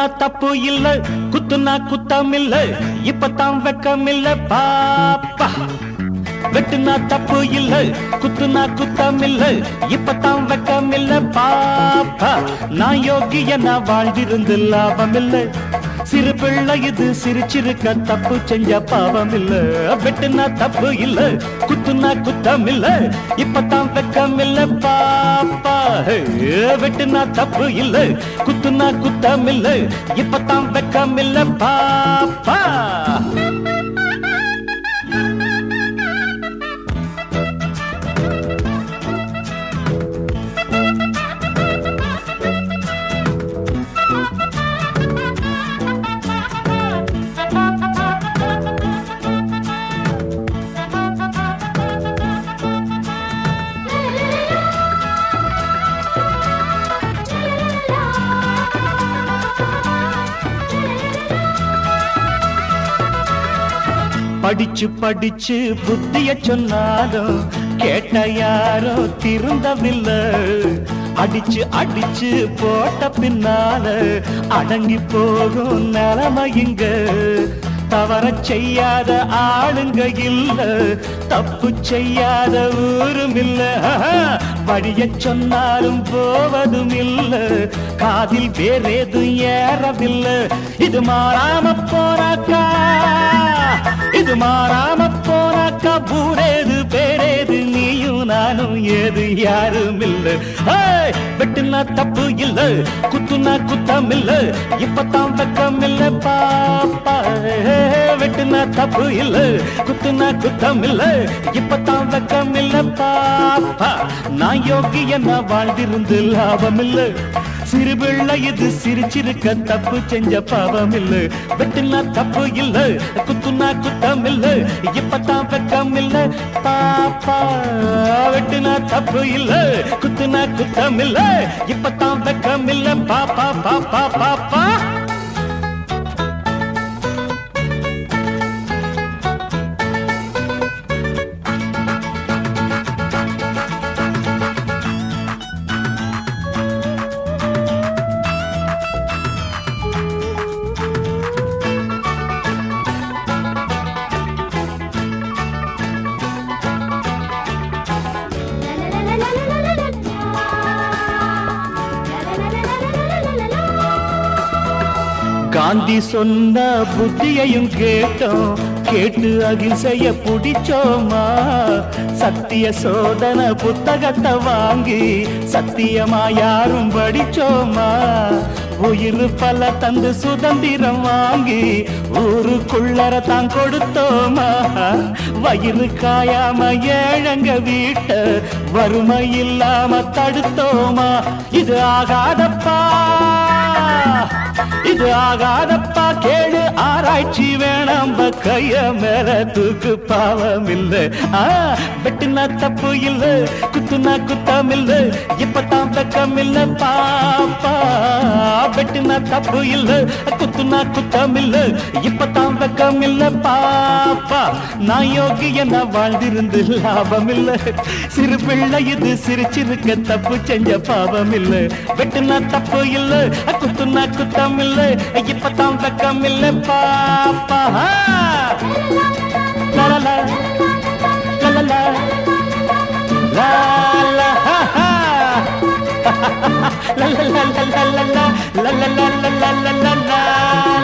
தப்பு இல்ல குத்துனா குத்தம் இல்ல இப்பதான் வெக்கம் இல்ல பாப்பா வெட்டுனா தப்பு இல்ல குத்துனா குத்தம் இல்ல இப்பதான் வெக்கம் இல்ல பாப்பா நான் யோகிய நான் வாழ்ந்திருந்து லாபம் இல்ல சிறு பிள்ளை இது சிரிச்சிருக்க தப்பு செஞ்ச பாவம் இல்ல வெட்டுனா தப்பு இல்ல குத்துனா குத்தம் இல்ல இப்பதான் வெக்கம் இல்ல பாப்பா ஹே, வெட்டுனா தப்பு இல்ல குத்துனா குத்தம் இல்ல இப்பதான் வெக்கம் இல்ல பாப்பா படிச்சு படிச்சு புத்திய சொன்னாலும் கேட்ட யாரோ திருந்தவில்லை அடிச்சு அடிச்சு போட்ட பின்னால அடங்கி போகும் நிலைமை இங்க தவற செய்யாத ஆளுங்க இல்ல தப்பு செய்யாத ஊரும் இல்ல வழிய சொன்னாலும் போவதும் இல்ல காதில் வேறேதும் ஏறவில்லை இது மாறாம போனாக்கா இது மாறாம போனாக்கா ஊரேது பேரேது நீயும் நானும் ஏது யாரும் இல்ல ஏய், வெட்டுனா தப்பு இல்ல குத்துனா குத்தம் இல்ல இப்பதான் வெக்கம் இல்ல பாப்பா ஏய், வெட்டுனா தப்பு இல்ல குத்துனா குத்தம் இல்ல இப்பதான் வெக்கம் இல்ல பாப்பா நான் யோகிய நான் வாழ்ந்திருந்து லாபம் இல்ல சிறு பிள்ளை இது சிரிச்சிருக்க தப்பு செஞ்ச பாவம் இல்ல வெட்டுனா தப்பு இல்ல குத்துனா குத்தம் இல்ல இப்பதான் வெக்கம் இல்ல பாப்பா வெட்டுனா தப்பு இல்ல குத்துனா குத்தம் இல்ல இப்பதான் வெக்கம் இல்ல பாப்பா பாப்பா பாப்பா காந்தி சொன்ன புத்தியையும் கேட்டோம் கேட்டு அகிம்சைய புடிச்சோமா சத்திய சோதன புத்தகத்தை வாங்கி சத்தியமா யாரும் படிச்சோமா உயிர் பல தந்து சுதந்திரம் வாங்கி ஊருக்குள்ளர தான் கொடுத்தோமா வயிறு காயாம ஏழங்க வீட்ட வறுமை இல்லாம தடுத்தோமா இது ஆகாதப்பா இது ஆகாதப்பா கேளு ஆராய்ச்சி வேணாம் கைய மேல தூக்கு பாவம் இல்ல ஆ, வெட்டுனா தப்பு இல்ல குத்துனா குத்தம் இல்ல இப்பதான் வெக்கம் இல்ல பாப்பா வெட்டுனா தப்பு இல்ல குத்துனா குத்தம் இல்ல இப்பதான் வெக்கம் இல்ல பாப்பா நான் யோகிய நான் வாழ்ந்திருந்து லாபம் இல்ல சிறு பிள்ளை இது சிரிச்சிருக்க தப்பு செஞ்ச பாவம் இல்ல வெட்டுனா தப்பு இல்ல குத்துனா குத்தம் இல்ல இப்பதான் வெக்கம் இல்ல பாப்பா லா, லா, லா. லா, லா, லா. லா, லா, ஹா, ஹா. லா, லா, லா, லா, லா, லா, லா. லா, லா, லா, லா, லா, லா, லா.